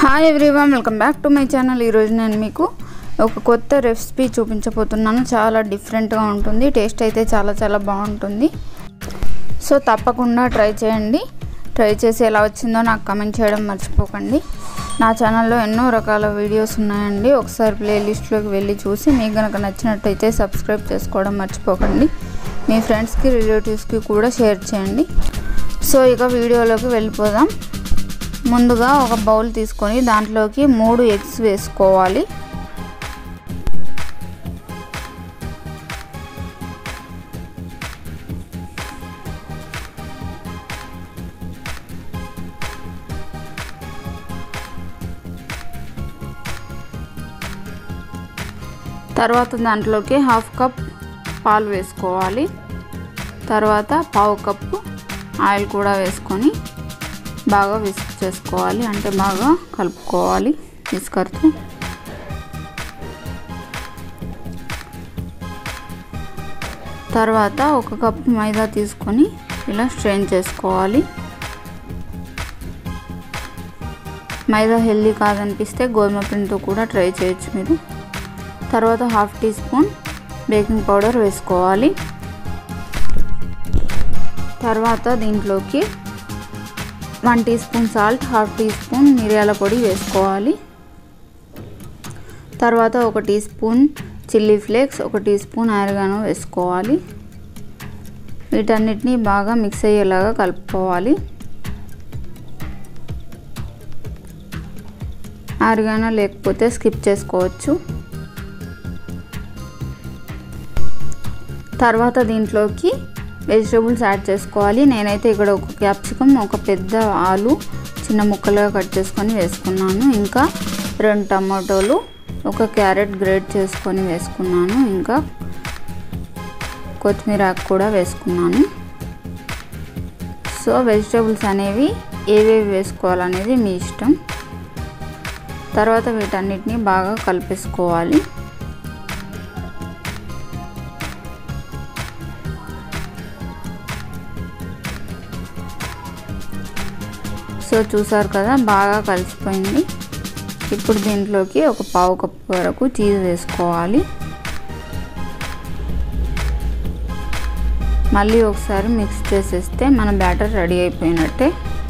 hi everyone welcome back to my channel ఈరోజు నేను మీకు ఒక కొత్త రెసిపీ చూపించబోతున్నాను చాలా డిఫరెంట్గా ఉంటుంది టేస్ట్ అయితే చాలా చాలా బాగుంటుంది సో తప్పకుండా ట్రై చేయండి ట్రై చేసి ఎలా వచ్చిందో నాకు కమెంట్ చేయడం మర్చిపోకండి నా ఛానల్లో ఎన్నో రకాల వీడియోస్ ఉన్నాయండి ఒకసారి ప్లేలిస్ట్లోకి వెళ్ళి చూసి మీకు కనుక నచ్చినట్టయితే సబ్స్క్రైబ్ చేసుకోవడం మర్చిపోకండి మీ ఫ్రెండ్స్కి రిలేటివ్స్కి కూడా షేర్ చేయండి సో ఇక వీడియోలోకి వెళ్ళిపోదాం ముందుగా ఒక బౌల్ తీసుకొని దాంట్లోకి మూడు ఎగ్స్ వేసుకోవాలి తర్వాత దాంట్లోకి హాఫ్ కప్ పాలు వేసుకోవాలి తర్వాత పావు కప్పు ఆయిల్ కూడా వేసుకొని బాగా విస్క్ చేసుకోవాలి అంటే బాగా కలుపుకోవాలి విస్కర్తో తర్వాత ఒక కప్పు మైదా తీసుకొని ఇలా స్ట్రెయిన్ చేసుకోవాలి మైదా హెల్దీ కాదనిపిస్తే గోధుమ పిండితో కూడా ట్రై చేయొచ్చు మీరు తర్వాత half teaspoon baking powder వేసుకోవాలి తర్వాత దీంట్లోకి one teaspoon salt half teaspoon మిరియాల పొడి వేసుకోవాలి తర్వాత ఒక టీ స్పూన్ చిల్లీ ఫ్లేక్స్ ఒక టీ స్పూన్ ఆరిగానో వేసుకోవాలి వీటన్నిటిని బాగా మిక్స్ అయ్యేలాగా కలుపుకోవాలి ఆరిగానో లేకపోతే స్కిప్ చేసుకోవచ్చు తర్వాత దీంట్లోకి వెజిటేబుల్స్ యాడ్ చేసుకోవాలి నేనైతే ఇక్కడ ఒక క్యాప్సికమ్ ఒక పెద్ద ఆలు చిన్న ముక్కలుగా కట్ చేసుకొని వేసుకున్నాను ఇంకా రెండు టమాటోలు ఒక క్యారెట్ గ్రేట్ చేసుకొని వేసుకున్నాను ఇంకా కొత్తిమీర కూడా వేసుకున్నాను సో వెజిటేబుల్స్ అనేవి ఏవేవి వేసుకోవాలనేది మీ ఇష్టం తర్వాత వీటన్నిటిని బాగా కలిపేసుకోవాలి సో చూసారు కదా బాగా కలిసిపోయింది ఇప్పుడు దీంట్లోకి ఒక పావు కప్పు వరకు చీజ్ వేసుకోవాలి మళ్ళీ ఒకసారి మిక్స్ చేసేస్తే మన బ్యాటర్ రెడీ అయిపోయినట్టే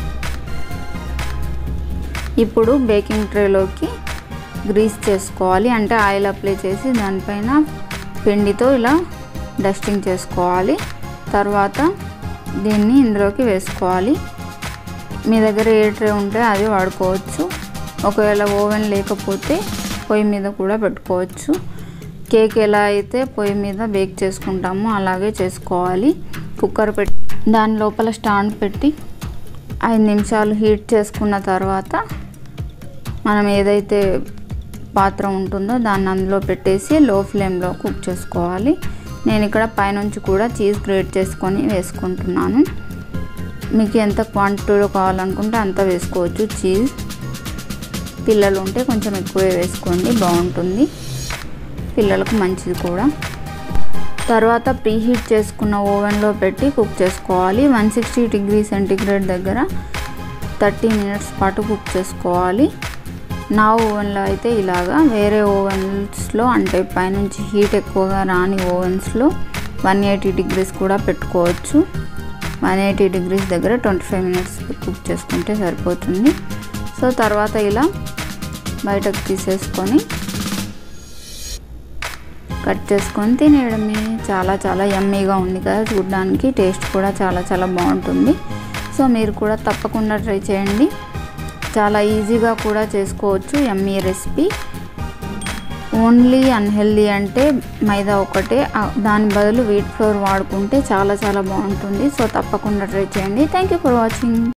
ఇప్పుడు బేకింగ్ ట్రేలోకి గ్రీస్ చేసుకోవాలి అంటే ఆయిల్ అప్లై చేసి దానిపైన పిండితో ఇలా డస్టింగ్ చేసుకోవాలి తర్వాత దీన్ని ఇందులోకి వేసుకోవాలి మీ దగ్గర ఏ ట్రే ఉంటే అది వాడుకోవచ్చు ఒకవేళ ఓవెన్ లేకపోతే పొయ్యి మీద కూడా పెట్టుకోవచ్చు కేక్ ఎలా అయితే పొయ్యి మీద బేక్ చేసుకుంటామో అలాగే చేసుకోవాలి కుక్కర్ పెట్టి దాని లోపల స్టాండ్ పెట్టి ఐదు నిమిషాలు హీట్ చేసుకున్న తర్వాత మనం ఏదైతే పాత్ర ఉంటుందో దాన్ని అందులో పెట్టేసి లో ఫ్లేమ్లో కుక్ చేసుకోవాలి నేను ఇక్కడ పైనుంచి కూడా చీజ్ గ్రేట్ చేసుకొని వేసుకుంటున్నాను మీకు ఎంత క్వాంటిటీలో కావాలనుకుంటే అంత వేసుకోవచ్చు చీజ్ పిల్లలు ఉంటే కొంచెం ఎక్కువే వేసుకోండి బాగుంటుంది పిల్లలకు మంచిది కూడా తర్వాత ప్రీహీట్ చేసుకున్న ఓవెన్లో పెట్టి కుక్ చేసుకోవాలి వన్ సిక్స్టీ డిగ్రీ సెంటీగ్రేడ్ దగ్గర థర్టీ మినిట్స్ పాటు కుక్ చేసుకోవాలి నా ఓవెన్లో అయితే ఇలాగా వేరే ఓవెన్స్లో అంటే పైనుంచి హీట్ ఎక్కువగా రాని ఓవెన్స్లో వన్ ఎయిటీ డిగ్రీస్ కూడా పెట్టుకోవచ్చు వన్ ఎయిటీ డిగ్రీస్ దగ్గర ట్వంటీ ఫైవ్ మినిట్స్ కుక్ చేసుకుంటే సరిపోతుంది సో తర్వాత ఇలా బయటకు తీసేసుకొని కట్ చేసుకొని తినేయడమే చాలా చాలా యమ్మీగా ఉంది కదా చూడడానికి టేస్ట్ కూడా చాలా చాలా బాగుంటుంది సో మీరు కూడా తప్పకుండా ట్రై చేయండి చాలా ఈజీగా కూడా చేసుకోవచ్చు యమ్మీ రెసిపీ ఓన్లీ అన్హెల్దీ అంటే మైదా ఒకటే దాని బదులు వీట్ ఫ్లోర్ వాడుకుంటే చాలా చాలా బాగుంటుంది సో తప్పకుండా ట్రై చేయండి థ్యాంక్ యూ ఫర్ వాచింగ్